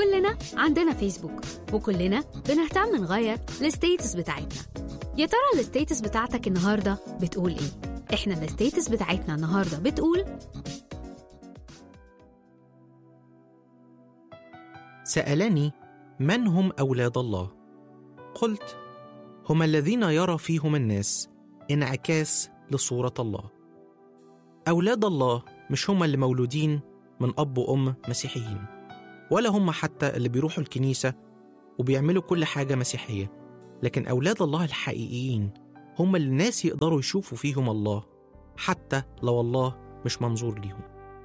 كلنا عندنا فيسبوك وكلنا بنهتم نغير الستيتس بتاعتنا يا ترى الستيتس بتاعتك النهارده بتقول ايه احنا الستيتس بتاعتنا النهارده بتقول سألني من هم أولاد الله؟ قلت هم الذين يرى فيهم الناس انعكاس لصورة الله. أولاد الله مش هم اللي مولودين من أب وأم مسيحيين، ولا هم حتى اللي بيروحوا الكنيسة وبيعملوا كل حاجة مسيحية، لكن أولاد الله الحقيقيين هم اللي الناس يقدروا يشوفوا فيهم الله، حتى لو الله مش منظور ليهم.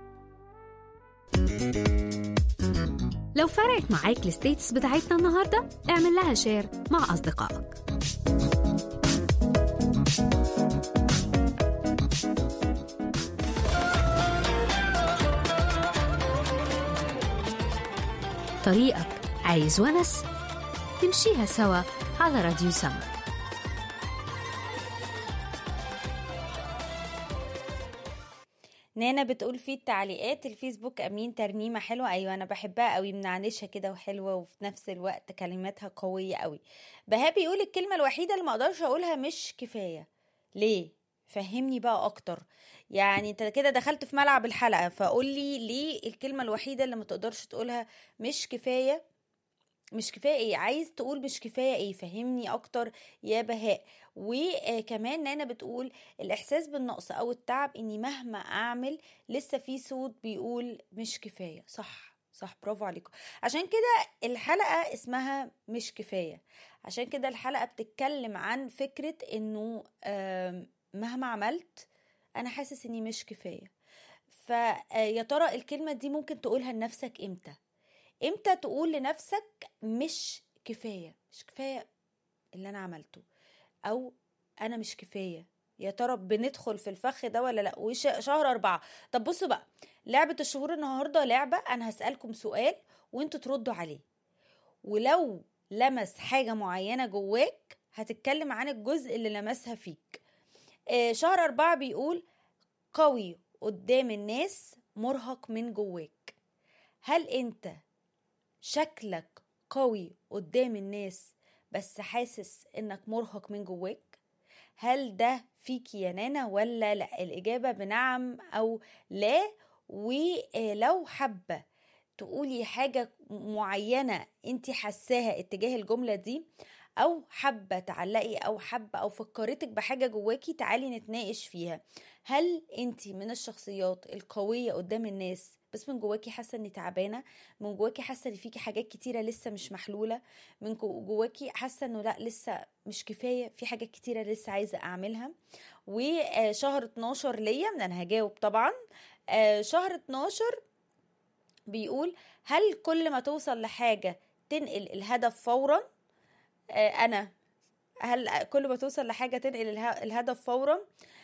لو فرقت معاك الستيتس بتاعتنا النهارده اعمل لها شير مع أصدقائك طريقك عايز ونس نمشيها سوا على راديو سما نانا بتقول في التعليقات الفيسبوك امين ترنيمه حلوه ايوه انا بحبها قوي منعنشها كده وحلوه وفي نفس الوقت كلماتها قويه قوي بهاء بيقول الكلمه الوحيده اللي ما اقدرش اقولها مش كفايه ليه فهمني بقى اكتر يعني انت كده دخلت في ملعب الحلقه فقول لي ليه الكلمه الوحيده اللي ما تقدرش تقولها مش كفايه مش كفايه ايه عايز تقول مش كفايه ايه فهمني اكتر يا بهاء وكمان نانا بتقول الاحساس بالنقص او التعب اني مهما اعمل لسه في صوت بيقول مش كفايه صح صح برافو عليكم عشان كده الحلقه اسمها مش كفايه عشان كده الحلقه بتتكلم عن فكره انه آم، مهما عملت انا حاسس اني مش كفايه فيا ترى الكلمه دي ممكن تقولها لنفسك امتى امتى تقول لنفسك مش كفايه مش كفايه اللي انا عملته او انا مش كفايه يا ترى بندخل في الفخ ده ولا لا وش شهر أربعة طب بصوا بقى لعبة الشهور النهاردة لعبة أنا هسألكم سؤال وانتوا تردوا عليه ولو لمس حاجة معينة جواك هتتكلم عن الجزء اللي لمسها فيك آه، شهر أربعة بيقول قوي قدام الناس مرهق من جواك هل انت شكلك قوي قدام الناس بس حاسس انك مرهق من جواك هل ده فيك يا نانا ولا لا الإجابة بنعم أو لا ولو حابة تقولي حاجة معينة انت حساها اتجاه الجملة دي او حابة تعلقي او حابة او فكرتك بحاجة جواكي تعالي نتناقش فيها هل انت من الشخصيات القوية قدام الناس بس من جواكي حاسة اني تعبانة من جواكي حاسة ان فيكي حاجات كتيرة لسه مش محلولة من جو- جواكي حاسة انه لا لسه مش كفاية في حاجات كتيرة لسه عايزة اعملها وشهر 12 ليا من انا هجاوب طبعا آه، شهر 12 بيقول هل كل ما توصل لحاجة تنقل الهدف فورا آه، انا هل كل ما توصل لحاجة تنقل اله- الهدف فورا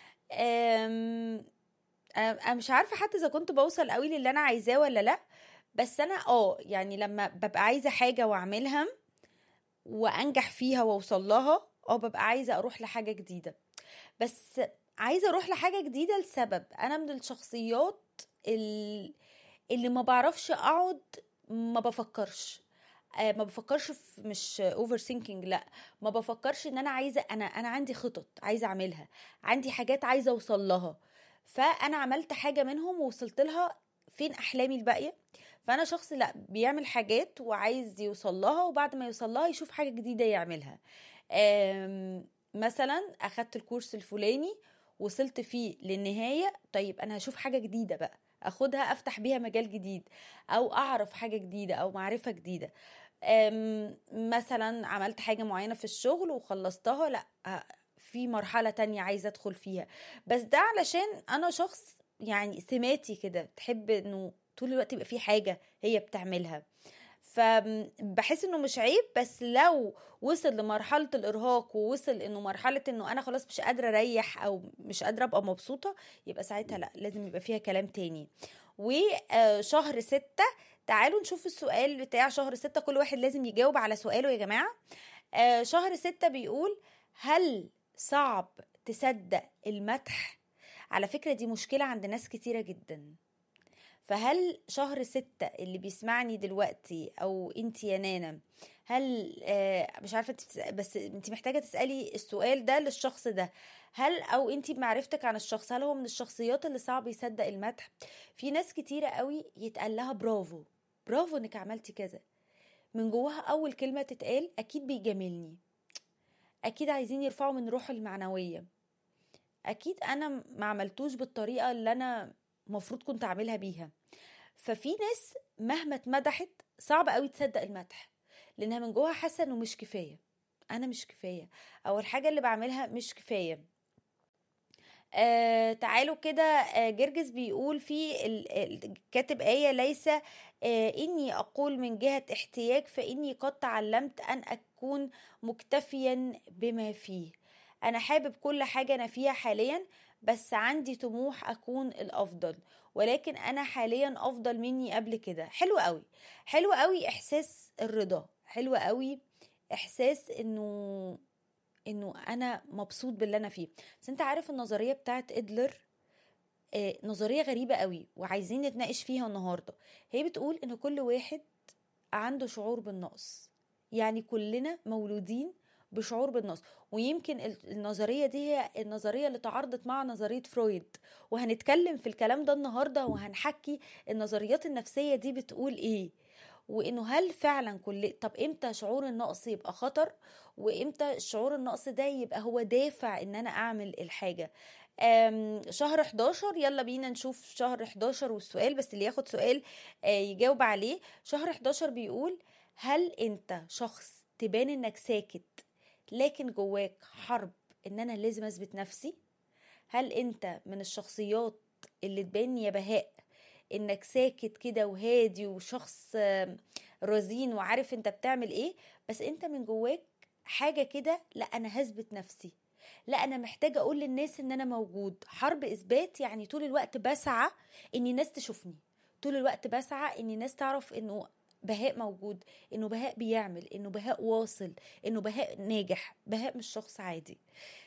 آم، آم، انا مش عارفة حتى اذا كنت بوصل قوي للي انا عايزاه ولا لا بس انا اه يعني لما ببقى عايزة حاجة واعملها وانجح فيها واوصل لها اه ببقى عايزة اروح لحاجة جديدة بس عايزة اروح لحاجة جديدة لسبب انا من الشخصيات ال- اللي ما بعرفش اقعد ما بفكرش آه، ما بفكرش في مش اوفر ثينكينج لا ما بفكرش ان انا عايزه انا انا عندي خطط عايزه اعملها عندي حاجات عايزه اوصل لها فانا عملت حاجه منهم ووصلت لها فين احلامي الباقيه فانا شخص لا بيعمل حاجات وعايز يوصل لها وبعد ما يوصل لها يشوف حاجه جديده يعملها آم، مثلا اخدت الكورس الفلاني وصلت فيه للنهايه طيب انا هشوف حاجه جديده بقى اخدها افتح بيها مجال جديد او اعرف حاجه جديده او معرفه جديده أم، مثلا عملت حاجه معينه في الشغل وخلصتها لا ه- في مرحله تانية عايزه ادخل فيها بس ده علشان انا شخص يعني سماتي كده تحب انه طول الوقت يبقى في حاجه هي بتعملها فبحس انه مش عيب بس لو وصل لمرحله الارهاق ووصل انه مرحله انه انا خلاص مش قادره اريح او مش قادره ابقى مبسوطه يبقى ساعتها لا لازم يبقى فيها كلام تاني وشهر ستة تعالوا نشوف السؤال بتاع شهر ستة كل واحد لازم يجاوب على سؤاله يا جماعة آه، شهر ستة بيقول هل صعب تصدق المدح على فكرة دي مشكلة عند ناس كتيرة جدا فهل شهر ستة اللي بيسمعني دلوقتي او انت يا نانا هل آه مش عارفه تس- بس انت محتاجه تسالي السؤال ده للشخص ده هل او انت بمعرفتك عن الشخص هل هو من الشخصيات اللي صعب يصدق المدح في ناس كتيره قوي يتقال لها برافو برافو انك عملتي كذا من جواها اول كلمه تتقال اكيد بيجاملني اكيد عايزين يرفعوا من روحه المعنويه اكيد انا ما عملتوش بالطريقه اللي انا المفروض كنت اعملها بيها ففي ناس مهما اتمدحت صعب قوي تصدق المدح لانها من جواها حاسه انه مش كفايه انا مش كفايه او الحاجه اللي بعملها مش كفايه آه تعالوا كده آه جرجس بيقول في ال- ال- كاتب آية ليس آه إني أقول من جهة احتياج فإني قد تعلمت أن أكون مكتفيا بما فيه أنا حابب كل حاجة أنا فيها حاليا بس عندي طموح أكون الأفضل ولكن أنا حاليا أفضل مني قبل كده حلو قوي حلو قوي إحساس الرضا حلو قوي إحساس إنه انه انا مبسوط باللي انا فيه بس انت عارف النظريه بتاعت ادلر آه نظريه غريبه قوي وعايزين نتناقش فيها النهارده هي بتقول ان كل واحد عنده شعور بالنقص يعني كلنا مولودين بشعور بالنقص ويمكن ال- النظريه دي هي النظريه اللي تعارضت مع نظريه فرويد وهنتكلم في الكلام ده النهارده وهنحكي النظريات النفسيه دي بتقول ايه وانه هل فعلا كل طب امتى شعور النقص يبقى خطر وامتى شعور النقص ده يبقى هو دافع ان انا اعمل الحاجه أم، شهر 11 يلا بينا نشوف شهر 11 والسؤال بس اللي ياخد سؤال آه، يجاوب عليه شهر 11 بيقول هل انت شخص تبان انك ساكت لكن جواك حرب ان انا لازم اثبت نفسي هل انت من الشخصيات اللي تبان يا بهاء انك ساكت كده وهادي وشخص آم، رزين وعارف انت بتعمل ايه بس انت من جواك حاجه كده لا انا هثبت نفسي لا انا محتاجه اقول للناس ان انا موجود حرب اثبات يعني طول الوقت بسعى ان الناس تشوفني طول الوقت بسعى ان الناس تعرف انه بهاء موجود انه بهاء بيعمل انه بهاء واصل انه بهاء ناجح بهاء مش شخص عادي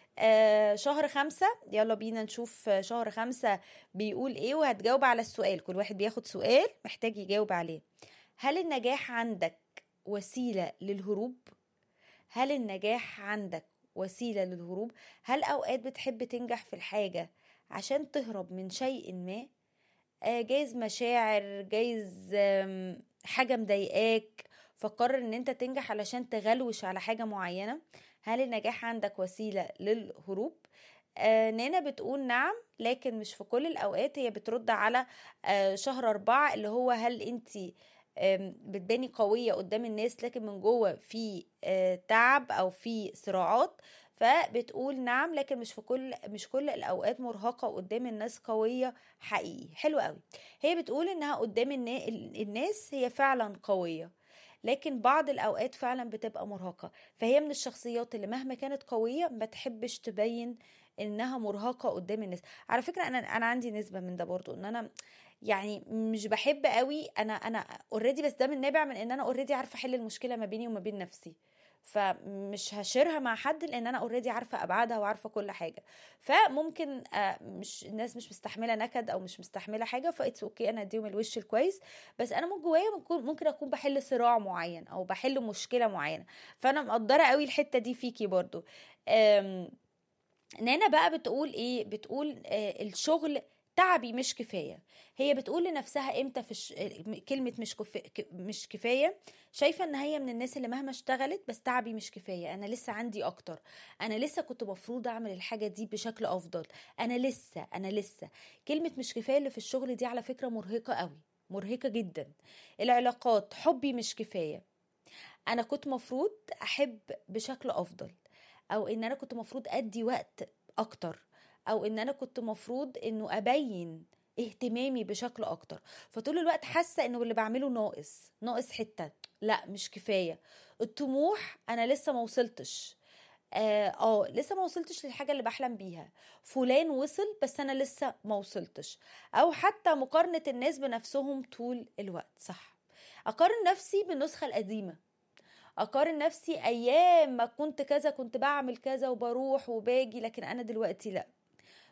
آه شهر خمسة يلا بينا نشوف آه، شهر خمسة بيقول ايه وهتجاوب على السؤال كل واحد بياخد سؤال محتاج يجاوب عليه هل النجاح عندك وسيلة للهروب؟ هل النجاح عندك وسيلة للهروب؟ هل أوقات بتحب تنجح في الحاجة عشان تهرب من شيء ما؟ آه، جايز مشاعر جايز آم، حاجة مضايقاك فقرر ان انت تنجح علشان تغلوش على حاجة معينة هل النجاح عندك وسيلة للهروب آه نانا بتقول نعم لكن مش في كل الأوقات هي بترد على آه شهر أربعة اللي هو هل انت آم، بتباني قوية قدام الناس لكن من جوه في آه، تعب أو في صراعات فبتقول نعم لكن مش في كل مش كل الأوقات مرهقة قدام الناس قوية حقيقي حلو قوي هي بتقول إنها قدام النا- الناس هي فعلا قوية لكن بعض الأوقات فعلا بتبقى مرهقة فهي من الشخصيات اللي مهما كانت قوية ما تحبش تبين إنها مرهقة قدام الناس على فكرة أنا أنا عندي نسبة من ده برضو إن أنا يعني مش بحب قوي انا انا اوريدي بس ده من نابع من ان انا اوريدي عارفه احل المشكله ما بيني وما بين نفسي فمش هشيرها مع حد لان انا اوريدي عارفه ابعادها وعارفه كل حاجه فممكن آه، مش الناس مش مستحمله نكد او مش مستحمله حاجه فايتس اوكي انا اديهم الوش الكويس بس انا من جوايا ممكن ممكن اكون بحل صراع معين او بحل مشكله معينه فانا مقدره قوي الحته دي فيكي برضو آم، نانا بقى بتقول ايه بتقول آه الشغل تعبي مش كفايه هي بتقول لنفسها امتى في الش... كلمه مش كف... ك- مش كفايه شايفه ان هي من الناس اللي مهما اشتغلت بس تعبي مش كفايه انا لسه عندي اكتر انا لسه كنت مفروض اعمل الحاجه دي بشكل افضل انا لسه انا لسه كلمه مش كفايه اللي في الشغل دي على فكره مرهقه قوي مرهقه جدا العلاقات حبي مش كفايه انا كنت مفروض احب بشكل افضل او ان انا كنت مفروض ادي وقت اكتر او ان انا كنت مفروض انه ابين اهتمامي بشكل اكتر فطول الوقت حاسه انه اللي بعمله ناقص ناقص حته لا مش كفايه الطموح انا لسه ما وصلتش اه آه، لسه ما وصلتش للحاجه اللي بحلم بيها فلان وصل بس انا لسه ما وصلتش او حتى مقارنه الناس بنفسهم طول الوقت صح اقارن نفسي بالنسخه القديمه اقارن نفسي ايام ما كنت كذا كنت بعمل كذا وبروح وباجي لكن انا دلوقتي لا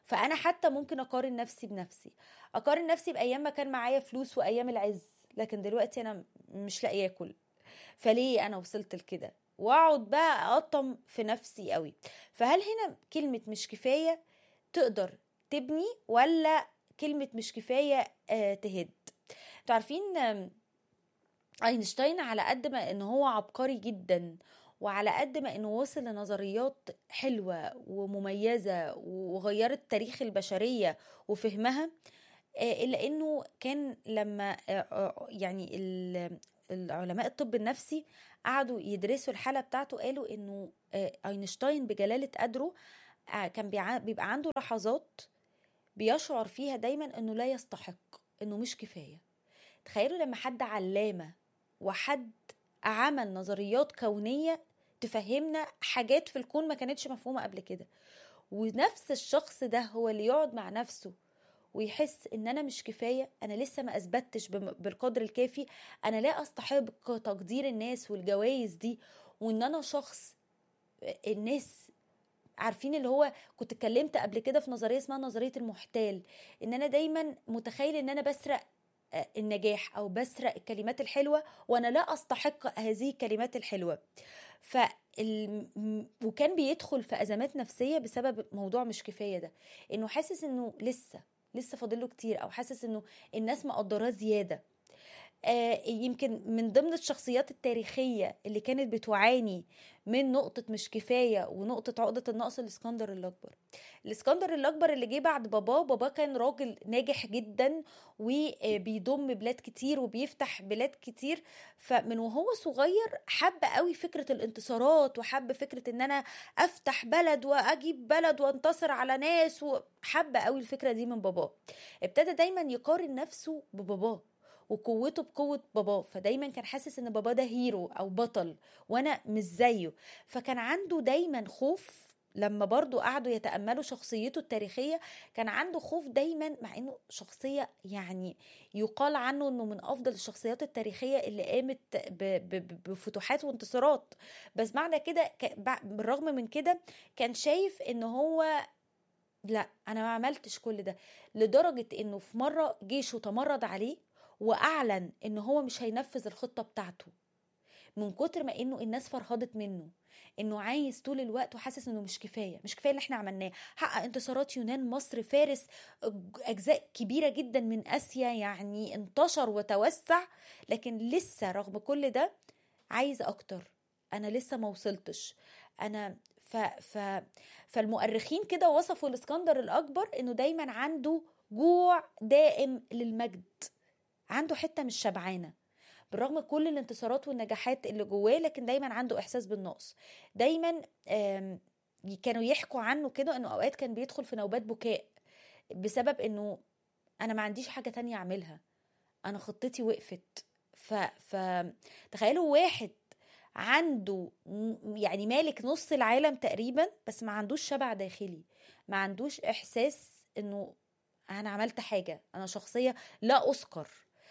فانا حتى ممكن اقارن نفسي بنفسي اقارن نفسي بايام ما كان معايا فلوس وايام العز لكن دلوقتي انا مش لاقي اكل فليه انا وصلت لكده واقعد بقى اقطم في نفسي قوي فهل هنا كلمه مش كفايه تقدر تبني ولا كلمه مش كفايه آه تهد انتوا عارفين آم، اينشتاين على قد ما ان هو عبقري جدا وعلى قد ما انه وصل لنظريات حلوه ومميزه وغيرت تاريخ البشريه وفهمها آه، الا انه كان لما آه، آه، يعني ال- العلماء الطب النفسي قعدوا يدرسوا الحاله بتاعته قالوا انه آه، اينشتاين بجلاله قدره آه، كان بيع- بيبقى عنده لحظات بيشعر فيها دايما انه لا يستحق انه مش كفايه تخيلوا لما حد علامه وحد عمل نظريات كونيه تفهمنا حاجات في الكون ما كانتش مفهومه قبل كده ونفس الشخص ده هو اللي يقعد مع نفسه ويحس ان انا مش كفايه انا لسه ما اثبتش بم- بالقدر الكافي انا لا استحق تقدير الناس والجوائز دي وان انا شخص الناس عارفين اللي هو كنت اتكلمت قبل كده في نظريه اسمها نظريه المحتال ان انا دايما متخيل ان انا بسرق آه، النجاح او بسرق الكلمات الحلوه وانا لا استحق هذه الكلمات الحلوه ف وكان بيدخل في ازمات نفسيه بسبب موضوع مش كفايه ده انه حاسس انه لسه لسه فاضله كتير او حاسس انه الناس مقدراه زياده آه، يمكن من ضمن الشخصيات التاريخية اللي كانت بتعاني من نقطة مش كفاية ونقطة عقدة النقص الإسكندر الأكبر الإسكندر الأكبر اللي جه بعد باباه باباه كان راجل ناجح جدا وبيضم بلاد كتير وبيفتح بلاد كتير فمن وهو صغير حب قوي فكرة الانتصارات وحب فكرة ان انا افتح بلد واجيب بلد وانتصر على ناس وحب قوي الفكرة دي من باباه ابتدى دايما يقارن نفسه بباباه وقوته بقوة باباه فدايما كان حاسس ان باباه ده هيرو او بطل وانا مش زيه فكان عنده دايما خوف لما برضو قعدوا يتأملوا شخصيته التاريخية كان عنده خوف دايما مع انه شخصية يعني يقال عنه انه من افضل الشخصيات التاريخية اللي قامت ب- ب- بفتوحات وانتصارات بس معنى كده ك- بع- بالرغم من كده كان شايف ان هو لا انا ما عملتش كل ده لدرجة انه في مرة جيشه تمرد عليه واعلن ان هو مش هينفذ الخطة بتاعته من كتر ما انه الناس فرهضت منه انه عايز طول الوقت وحاسس انه مش كفايه مش كفايه اللي احنا عملناه حقق انتصارات يونان مصر فارس اجزاء كبيره جدا من اسيا يعني انتشر وتوسع لكن لسه رغم كل ده عايز اكتر انا لسه ما وصلتش انا ف ف فالمؤرخين كده وصفوا الاسكندر الاكبر انه دايما عنده جوع دائم للمجد عنده حته مش شبعانه بالرغم كل الانتصارات والنجاحات اللي جواه لكن دايما عنده احساس بالنقص دايما آم، كانوا يحكوا عنه كده انه اوقات كان بيدخل في نوبات بكاء بسبب انه انا ما عنديش حاجه تانية اعملها انا خطتي وقفت ف ف تخيلوا واحد عنده م- يعني مالك نص العالم تقريبا بس ما عندوش شبع داخلي ما عندوش احساس انه انا عملت حاجه انا شخصيه لا اذكر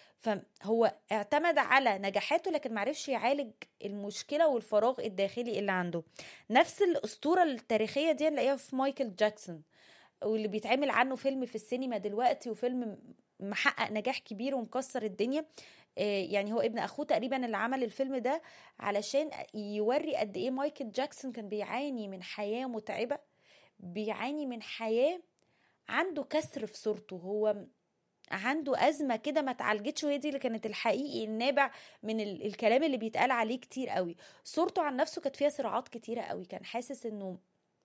فهو اعتمد على نجاحاته لكن معرفش يعالج المشكله والفراغ الداخلي اللي عنده نفس الاسطوره التاريخيه دي نلاقيها في مايكل جاكسون واللي بيتعمل عنه فيلم في السينما دلوقتي وفيلم محقق نجاح كبير ومكسر الدنيا آه، يعني هو ابن اخوه تقريبا اللي عمل الفيلم ده علشان يوري قد ايه مايكل جاكسون كان بيعاني من حياه متعبه بيعاني من حياه عنده كسر في صورته هو عنده أزمة كده ما اتعالجتش وهي دي اللي كانت الحقيقي النابع من ال- الكلام اللي بيتقال عليه كتير قوي صورته عن نفسه كانت فيها صراعات كتيرة قوي كان حاسس انه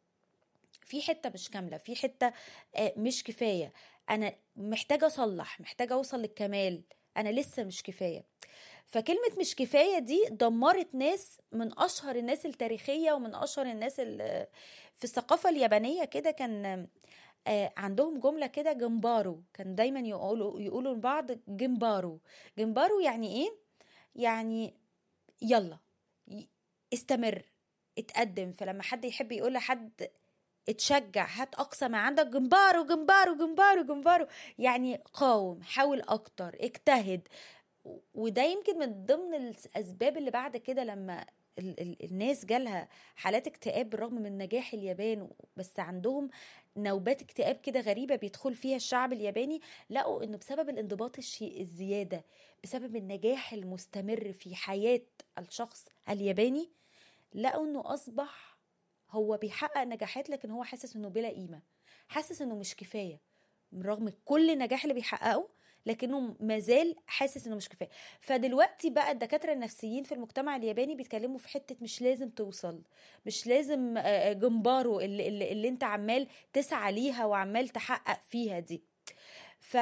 في حتة مش كاملة في حتة آه، مش كفاية أنا محتاجة أصلح محتاجة أوصل للكمال أنا لسه مش كفاية فكلمة مش كفاية دي دمرت ناس من أشهر الناس التاريخية ومن أشهر الناس ال- في الثقافة اليابانية كده كان آه، عندهم جملة كده جمبارو كان دايما يقولوا يقولوا لبعض جمبارو جمبارو يعني ايه يعني يلا ي- استمر اتقدم فلما حد يحب يقول لحد اتشجع هات اقصى ما عندك جمبارو جمبارو جمبارو جمبارو يعني قاوم حاول اكتر اجتهد و- وده يمكن من ضمن الاسباب اللي بعد كده لما ال- ال- الناس جالها حالات اكتئاب بالرغم من نجاح اليابان بس عندهم نوبات اكتئاب كده غريبة بيدخل فيها الشعب الياباني لقوا انه بسبب الانضباط الشيء الزيادة بسبب النجاح المستمر في حياة الشخص الياباني لقوا انه اصبح هو بيحقق نجاحات لكن هو حاسس انه بلا قيمة حاسس انه مش كفاية رغم كل النجاح اللي بيحققه لكنه مازال حاسس انه مش كفايه فدلوقتي بقى الدكاتره النفسيين في المجتمع الياباني بيتكلموا في حته مش لازم توصل مش لازم آه، آه، جمبارو اللي, اللي, اللي انت عمال تسعى ليها وعمال تحقق فيها دي ف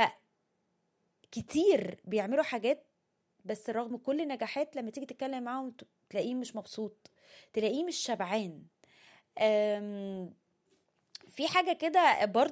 كتير بيعملوا حاجات بس رغم كل النجاحات لما تيجي تتكلم معاهم ت- تلاقيه مش مبسوط تلاقيه مش شبعان أم، في حاجه كده برضو